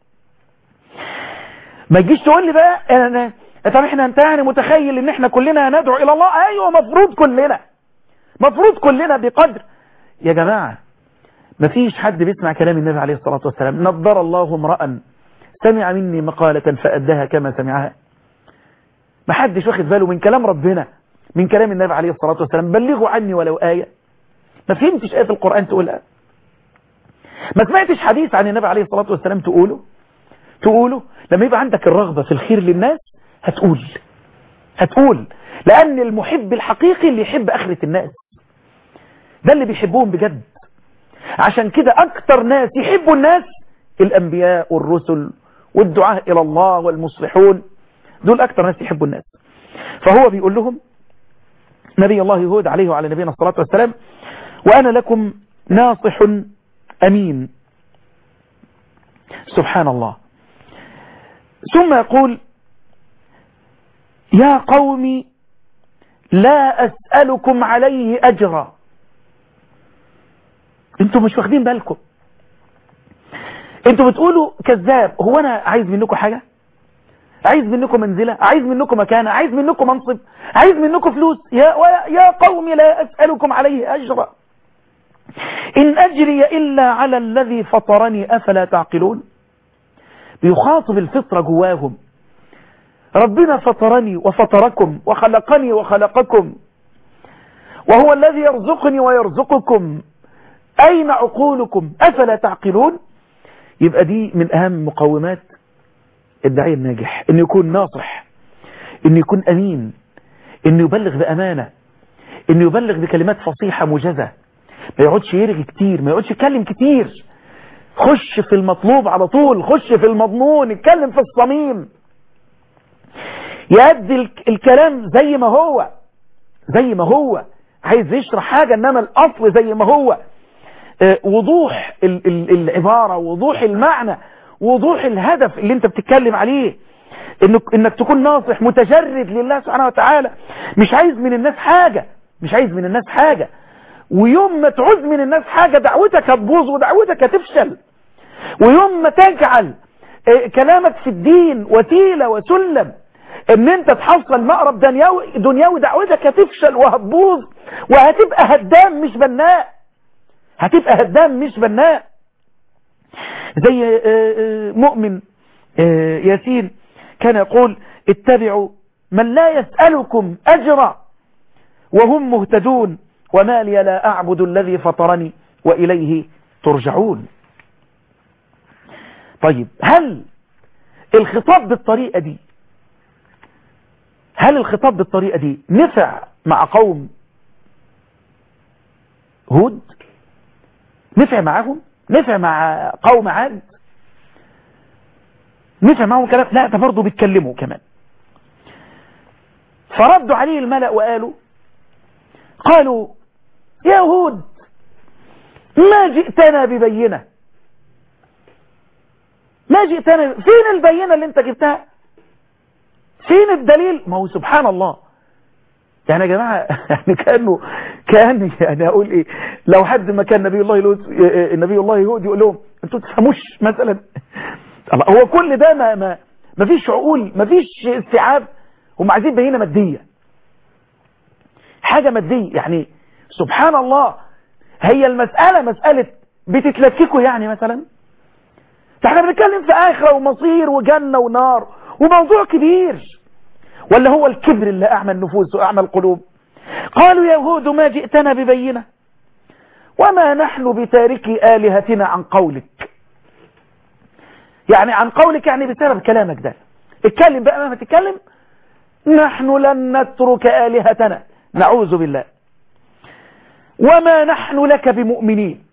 ما تجيش تقول لي بقى انا طب احنا انت يعني متخيل ان احنا كلنا ندعو الى الله ايوه مفروض كلنا مفروض كلنا بقدر يا جماعة مفيش حد بيسمع كلام النبي عليه الصلاة والسلام نضر الله امرأ سمع مني مقالة فأدها كما سمعها ما حدش واخد باله من كلام ربنا من كلام النبي عليه الصلاة والسلام بلغوا عني ولو آية ما فهمتش آية القرآن تقولها ما سمعتش حديث عن النبي عليه الصلاة والسلام تقوله تقوله لما يبقى عندك الرغبة في الخير للناس هتقول هتقول لأن المحب الحقيقي اللي يحب آخرة الناس ده اللي بيحبهم بجد عشان كده أكتر ناس يحبوا الناس الأنبياء والرسل والدعاء إلى الله والمصلحون دول أكتر ناس يحبوا الناس فهو بيقول لهم نبي الله هود عليه وعلى نبينا الصلاة والسلام وأنا لكم ناصح أمين سبحان الله ثم يقول يا قوم لا أسألكم عليه أجرا انتوا مش واخدين بالكم انتوا بتقولوا كذاب هو انا عايز منكم حاجة عايز منكم منزلة عايز منكم مكانة عايز منكم منصب عايز منكم فلوس يا, يا قوم لا أسألكم عليه أجرا إن أجري إلا على الذي فطرني أفلا تعقلون بيخاطب الفطرة جواهم ربنا فطرني وفطركم وخلقني وخلقكم وهو الذي يرزقني ويرزقكم أين عقولكم أفلا تعقلون يبقى دي من أهم مقومات الداعية الناجح إنه يكون ناصح إنه يكون أمين إنه يبلغ بأمانة إنه يبلغ بكلمات فصيحة موجزة ما يقعدش يرغي كتير ما يقعدش يتكلم كتير خش في المطلوب على طول خش في المضمون اتكلم في الصميم يأدي الكلام زي ما هو زي ما هو عايز يشرح حاجة انما الاصل زي ما هو اه وضوح ال ال العبارة وضوح المعنى وضوح الهدف اللي انت بتتكلم عليه انك, انك تكون ناصح متجرد لله سبحانه وتعالى مش عايز من الناس حاجة مش عايز من الناس حاجة ويوم ما تعوز من الناس حاجة دعوتك هتبوظ ودعوتك هتفشل ويوم ما تجعل اه كلامك في الدين وسيلة وسلم ان انت تحصل مقرب دنيوي, دنيوي دعوتك هتفشل وهتبوظ وهتبقى هدام مش بناء هتبقى هدام مش بناء زي مؤمن ياسين كان يقول اتبعوا من لا يسألكم أجرا وهم مهتدون وما لي لا أعبد الذي فطرني وإليه ترجعون طيب هل الخطاب بالطريقة دي هل الخطاب بالطريقة دي نفع مع قوم هود نفع معاهم نفع مع قوم عاد نفع معهم كلام لا ده برضه بيتكلموا كمان فردوا عليه الملأ وقالوا قالوا يا هود ما جئتنا ببينة ما جئتنا فين البينة اللي انت جبتها فين الدليل ما هو سبحان الله يعني يا جماعة يعني كأنه كأن يعني أقول إيه لو حد ما كان نبي الله يلوز نبي الله يهود يقول لهم أنتوا تفهموش مثلا الله هو كل ده ما ما ما فيش عقول ما فيش استيعاب هم عايزين بينة مادية حاجة مادية يعني سبحان الله هي المسألة مسألة بتتلككوا يعني مثلا احنا بنتكلم في آخرة ومصير وجنة ونار وموضوع كبير ولا هو الكبر اللي أعمى النفوس وأعمى القلوب قالوا يهود ما جئتنا ببينة وما نحن بتاركي آلهتنا عن قولك يعني عن قولك يعني بسبب كلامك ده اتكلم بقى ما تتكلم نحن لن نترك آلهتنا نعوذ بالله وما نحن لك بمؤمنين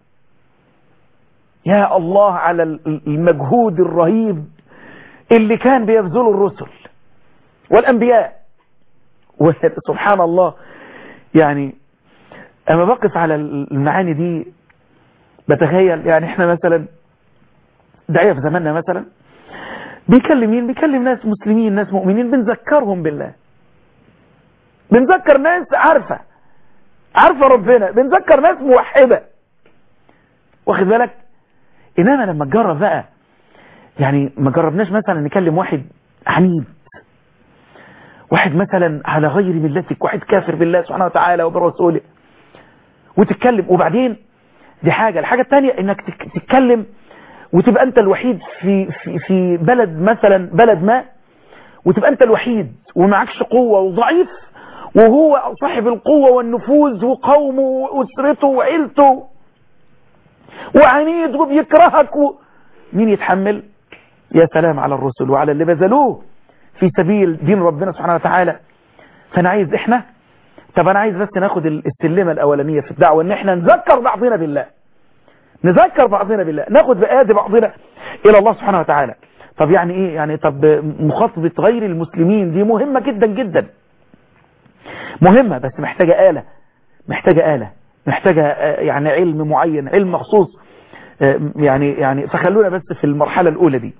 يا الله على المجهود الرهيب اللي كان بيبذله الرسل والأنبياء وسبحان الله يعني أما بقف على المعاني دي بتخيل يعني احنا مثلا داعية في زماننا مثلا بيكلم مين بيكلم ناس مسلمين ناس مؤمنين بنذكرهم بالله بنذكر ناس عارفة عارفة ربنا بنذكر ناس موحدة واخد بالك انما لما تجرب بقى يعني ما جربناش مثلا نكلم واحد عنيد واحد مثلا على غير ملتك واحد كافر بالله سبحانه وتعالى وبرسوله وتتكلم وبعدين دي حاجة الحاجة الثانية انك تتكلم وتبقى انت الوحيد في, في, في بلد مثلا بلد ما وتبقى انت الوحيد ومعكش قوة وضعيف وهو صاحب القوة والنفوذ وقومه واسرته وعيلته وعنيد وبيكرهك و... مين يتحمل يا سلام على الرسل وعلى اللي بذلوه في سبيل دين ربنا سبحانه وتعالى فانا عايز احنا طب انا عايز بس ناخد السلمة الاولانية في الدعوة ان احنا نذكر بعضنا بالله نذكر بعضنا بالله ناخد بآيات بعضنا الى الله سبحانه وتعالى طب يعني ايه يعني طب مخاطبة غير المسلمين دي مهمة جدا جدا مهمة بس محتاجة آلة محتاجة آلة محتاجة يعني علم معين علم مخصوص يعني يعني فخلونا بس في المرحلة الأولى دي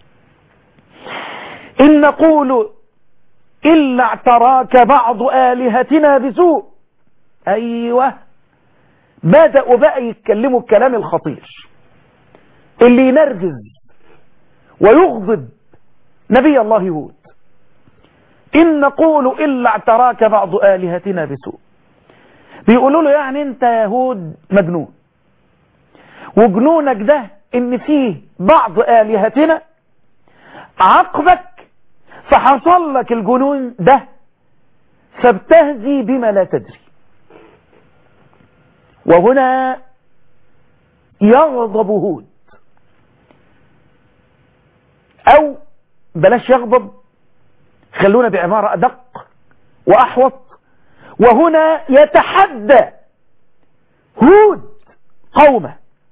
إن نقول إلا اعتراك بعض آلهتنا بسوء أيوة بدأوا بقى يتكلموا الكلام الخطير اللي ينرجز ويغضب نبي الله هود إن نقول إلا اعتراك بعض آلهتنا بسوء بيقولوا له يعني انت يا هود مجنون وجنونك ده ان فيه بعض آلهتنا عقبك فحصل لك الجنون ده فابتهزي بما لا تدري وهنا يغضب هود او بلاش يغضب خلونا بعبارة ادق واحوط وهنا يتحدى هود قومه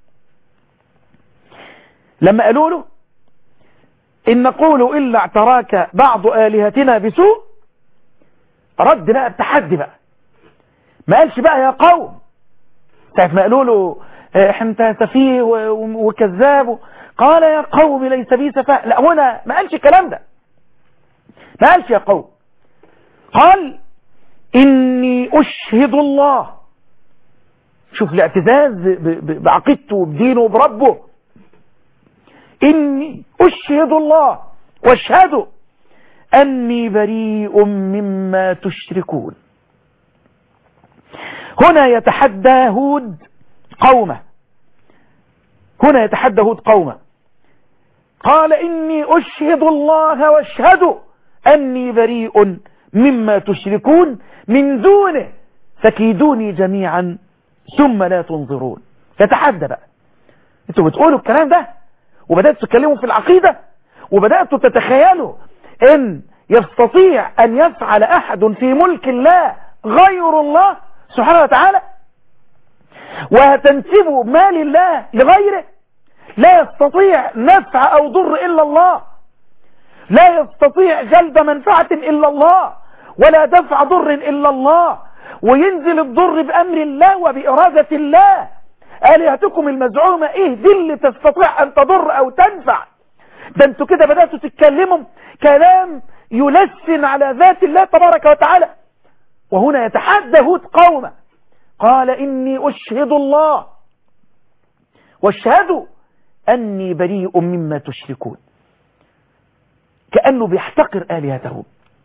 لما قالوا له إن نقول إلا اعتراك بعض آلهتنا بسوء رد بقى بتحدي بقى ما قالش بقى يا قوم ساعة ما قالوا له انت سفيه وكذاب قال يا قوم ليس بي سفاء لا هنا ما قالش الكلام ده ما قالش يا قوم قال إني أشهد الله شوف الاعتزاز بعقيدته وبدينه وبربه إني أشهد الله واشهد أني بريء مما تشركون هنا يتحدى هود قومه هنا يتحدى هود قومه قال إني أشهد الله واشهد أني بريء مما تشركون من دونه فكيدوني جميعا ثم لا تنظرون يتحدى بقى انتوا بتقولوا الكلام ده وبدأت تتكلموا في العقيدة وبدأتوا تتخيلوا ان يستطيع ان يفعل احد في ملك الله غير الله سبحانه وتعالى وهتنسبوا مال الله لغيره لا يستطيع نفع او ضر الا الله لا يستطيع جلب منفعة الا الله ولا دفع ضر الا الله وينزل الضر بامر الله وبارادة الله آلهتكم المزعومة ايه دي اللي تستطيع ان تضر او تنفع ده انتوا كده بدأتوا تتكلموا كلام يلسن على ذات الله تبارك وتعالى وهنا يتحدى هود قومه قال إني أشهد الله واشهدوا أني بريء مما تشركون كأنه بيحتقر آلهتهم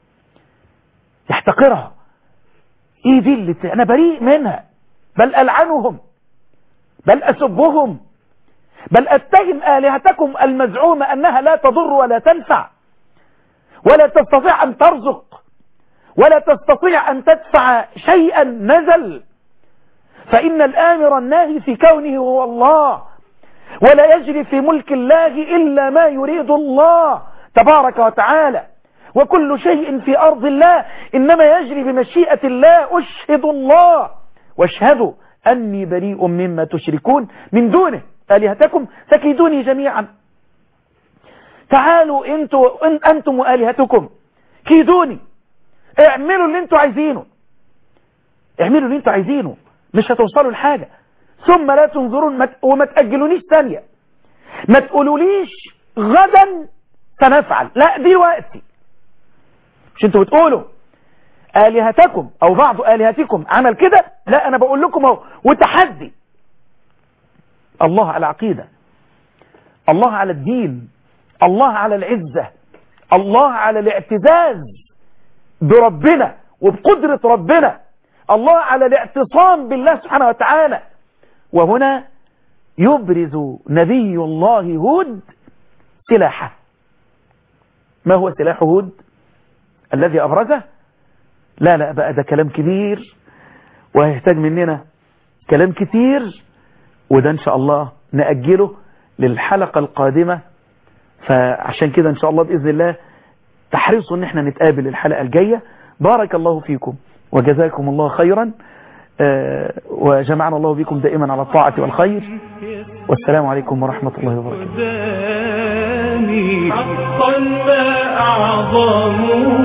يحتقرها ايه دي اللي انا بريء منها بل ألعنهم بل أسبهم بل أتهم آلهتكم المزعومة أنها لا تضر ولا تنفع ولا تستطيع أن ترزق ولا تستطيع أن تدفع شيئا نزل فإن الآمر الناهي في كونه هو الله ولا يجري في ملك الله إلا ما يريد الله تبارك وتعالى وكل شيء في أرض الله إنما يجري بمشيئة الله أشهد الله واشهدوا أني بريء مما تشركون من دونه آلهتكم فكيدوني جميعا تعالوا انتوا ان أنتم وآلهتكم كيدوني اعملوا اللي انتوا عايزينه اعملوا اللي انتوا عايزينه مش هتوصلوا لحاجة ثم لا تنظرون وما تأجلونيش ثانية ما تقولوليش غدا سنفعل لا دلوقتي مش انتوا بتقولوا آلهتكم او بعض آلهتكم عمل كده لا انا بقول لكم اهو وتحدي الله على عقيدة الله على الدين الله على العزة الله على الاعتزاز بربنا وبقدرة ربنا الله على الاعتصام بالله سبحانه وتعالى وهنا يبرز نبي الله هود سلاحه ما هو سلاح هود الذي أبرزه لا لا بقى ده كلام كبير وهيحتاج مننا كلام كتير وده إن شاء الله نأجله للحلقة القادمة فعشان كده ان شاء الله باذن الله تحرصوا ان احنا نتقابل الحلقه الجايه بارك الله فيكم وجزاكم الله خيرا آه، وجمعنا الله بكم دائما على الطاعه والخير والسلام عليكم ورحمه الله وبركاته قدامي حقا ما أعظمه